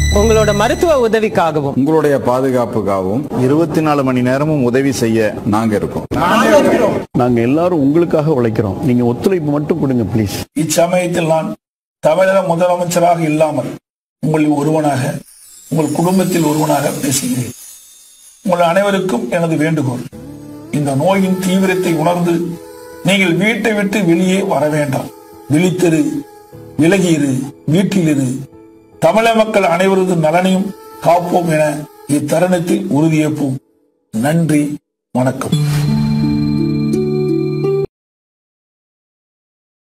உங்களோட மருத்துவ உதவிக்காகவும் உங்களுடைய பாதுகாப்புக்காகவும் இருபத்தி நாலு மணி நேரமும் உதவி செய்ய நாங்க இருக்கோம் நாங்க எல்லாரும் உங்களுக்காக உழைக்கிறோம் நீங்க ஒத்துழைப்பு மட்டும் கொடுங்க ப்ளீஸ் இச்சமயத்தில் நான் தமிழக முதலமைச்சராக இல்லாமல் உங்களில் ஒருவனாக உங்கள் குடும்பத்தில் ஒருவனாக பேசுகிறேன் உங்கள் அனைவருக்கும் எனது வேண்டுகோள் இந்த நோயின் தீவிரத்தை உணர்ந்து நீங்கள் வீட்டை விட்டு வெளியே வர வேண்டாம் விழித்திரு விலகியிரு வீட்டிலிரு தமிழக மக்கள் அனைவரது நலனையும் காப்போம் என இத்தருணத்தில் உறுதியேற்போம் நன்றி வணக்கம்